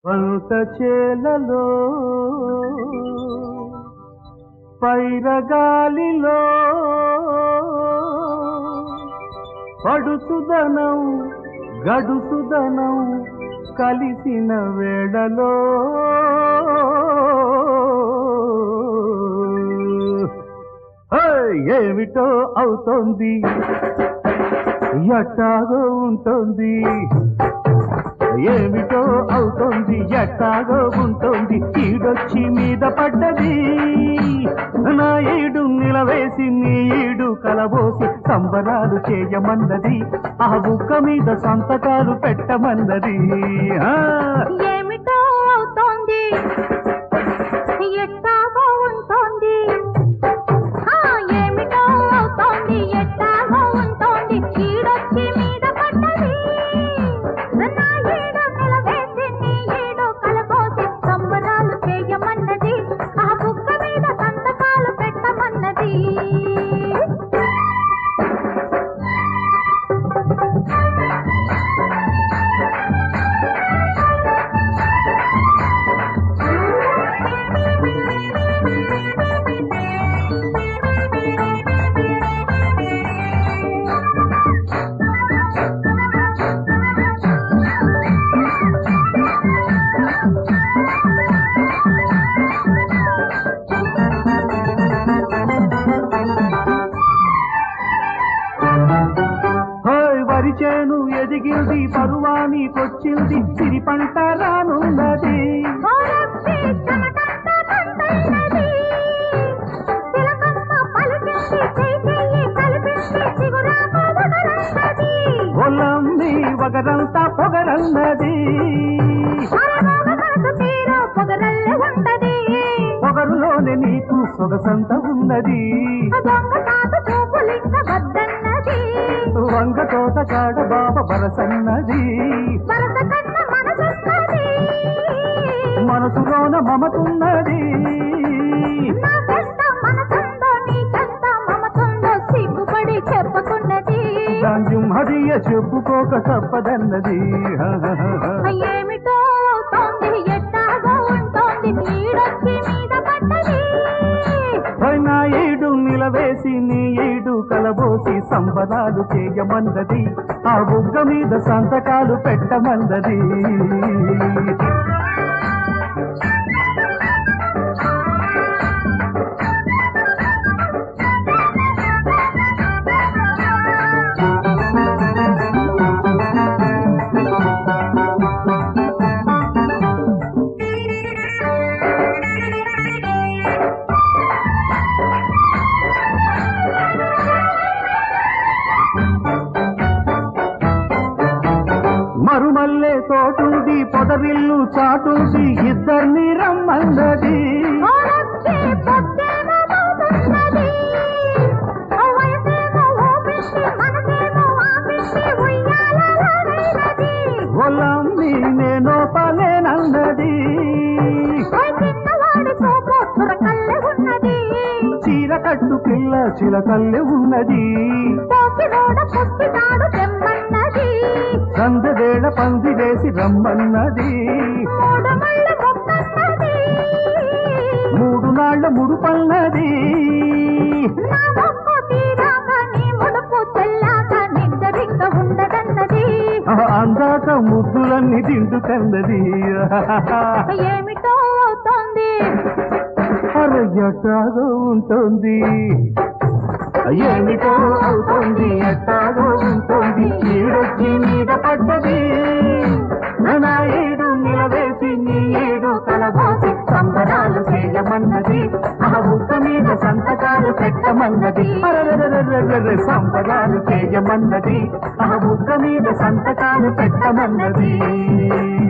పంట చేలలో పైరగాలిలో పడుసుదనం గడుసుదనం కలిసిన వేళలో హే, ఏమిటో అవుతోంది ఎట్టాగో ఉంటుంది ఏమిటో అవుతోంది ఎట్టాగో ఉంటుంది ఈడొచ్చి మీద పడ్డది నా ఈడు నిలవేసి నీ ఈడు కలబోసి సంబరాలు చేయమన్నది ఆ బుక్క మీద సంతకాలు పెట్టమన్నది ఆ, ఏమిటో అవుతోంది ఎట్టాగో ఉంటోంది ఆ, ఏమిటో అవుతోంది ఎట్టాగో ఉంటోంది ఈడొచ్చి మీద పడ్డది నా ఈడు నిలవేసి నీ ఈడు కలబోసి సంబరాలు చేయమన్నది ఆ బుక్క మీద సంతకాలు పెట్టమన్నది హోయ్ వరి చేను ఎదిగింది పరువానికొచ్చింది సిరి పంట రానున్నది ఓరప్పి చెమటంతా పంటైనది. తిలకమ్మ పలికింది, చెయ్యి చెయ్యి కలిపింది, చిగురాకు వదలన్నది. ఒలమ్మి వగరంతా పొగరన్నది అరమోగ మనసు తీరు పొగరల్లె ఉంటది. పొగరులోనే నీకు సొగసంత ఉన్నది దొంగ తాత చూపులింక వద్దన్నది. వంగ తోట కాడ బాబ బరసన్నది వరస కన్న మనసున్నది. మనసులోన మమతున్నది నాకెంత మనసుందో, నీకెంత మమతుందో సిగ్గుపడి చెప్పుకున్నది హరియ చెప్పుకోక తప్పదన్నది ఏమిటో అవుతోంది ఎట్టాగో ఉంటోంది నీడొచ్చి మీద పడ్డది నా ఏడు నిలవేసి నీ ఏడు కలబోసి సంబరాలు చేయమన్నది ఆ బుగ్గ మీద సంతకాలు పెట్టమన్నది మరుమల్లే తోటుంది పొదరిల్లు చాటుంది ఇద్దరిని రమ్మన్నది ఓరొచ్చి పొద్దేమో మోగుతున్నది. ఓ వయసేమో ఊపిచ్చి, మనసేమో ఆపిచ్చి ఉయ్యాలలాడైనది. ఒలమ్మి నేను పలేనన్నది ఓ చిన్నవాడి చూపు చురకల్లె ఉన్నది. చీర కట్టు పిల్ల చిలకల్లె ఉన్నది పోకిరోడ పుట్టినాడు తెమ్మన్నది. సందవేళ పంది వేసి రమ్మన్నది మూడు మళ్ళ మొక్కన్నది. మూడు నాళ్ల ముడుపన్నది నా మొక్కు తీరాక నీ ముడుపు చెల్లాక నిద్దరింక ఉండదన్నది ఆ అందాక ముద్దులన్నీ తింటుకన్నది ఏమిటో అవుతోంది ఎట్టాగో ఉంటుంది ఏమిటో అవుతుంది ఎట్టాగో ఉంటుంది ఈడొచ్చి మీద పడ్డది నా ఏడు నిలవేసి నీ ఏడు కలబోసి సంబరాలు చేయమన్నది ఆ బుక్క మీద సంతకాలు పెట్టమన్నది అరెరెరెరెరెరె, సంబరాలు చేయమన్నది ఆ బుక్క మీద సంతకాలు పెట్టమన్నది